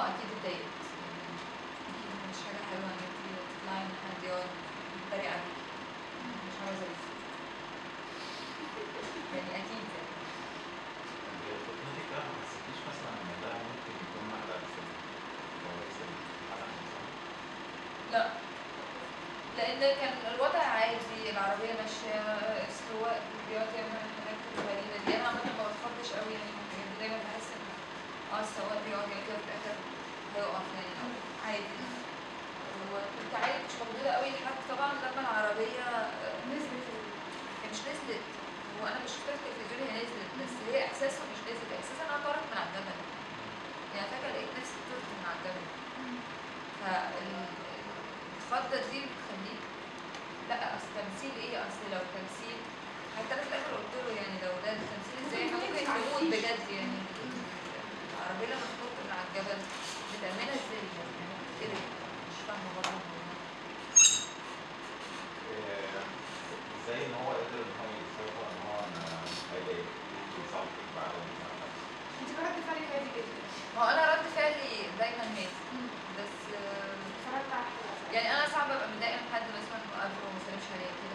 اه اكيد اتضايقت اكيد مش حاجه حلوه ان انت تطلعي من حد يقعد يتريق عليكي مش حاجه ظريفه يعني اكيد يعني هي خطتك بقى ما حسيتيش مثلا ان ده ممكن يكون مقلق في الكواليس الحلقه نفسها؟ لا لان كان الوضع عادي العربيه ماشيه استواء بيقعد يعمل الحاجات الغريبه دي انا عامه ما بتخضش قوي يعني من الحاجات دي دايما بحس ان اه السواق بيقعد يعمل كده في الاخر هيقف يعني أو عادي وكنت عادي مش موجوده قوي لحد طبعا لما العربيه آه، نزلت هي مش نزلت هو انا مش شفتها في التلفزيون هي نزلت بس هي احساسها مش نزلت احساسها انها طارت من على الجبل يعني فاكره لقيت نفسي طرت من على الجبل فالخضه دي بتخليك لا اصل تمثيل ايه اصل لو تمثيل حتى انا في الاخر قلت له يعني لو ده تمثيل ازاي احنا ممكن نموت بجد يعني العربيه لما تنط من على الجبل بتعملها ازاي يعني كده مش فاهمه برضه الموضوع. آه، ازاي ان هو قدر ان هو يتصرف ان هو هيلاقي يصالحك بعد ما انت رد فعلك هادي جدا ما هو انا رد فعلي دايما هادي بس آه، اتفرجت على الحلقه يعني انا صعب ابقى متضايقه من حد مثلا قبله وما سلمش عليا كده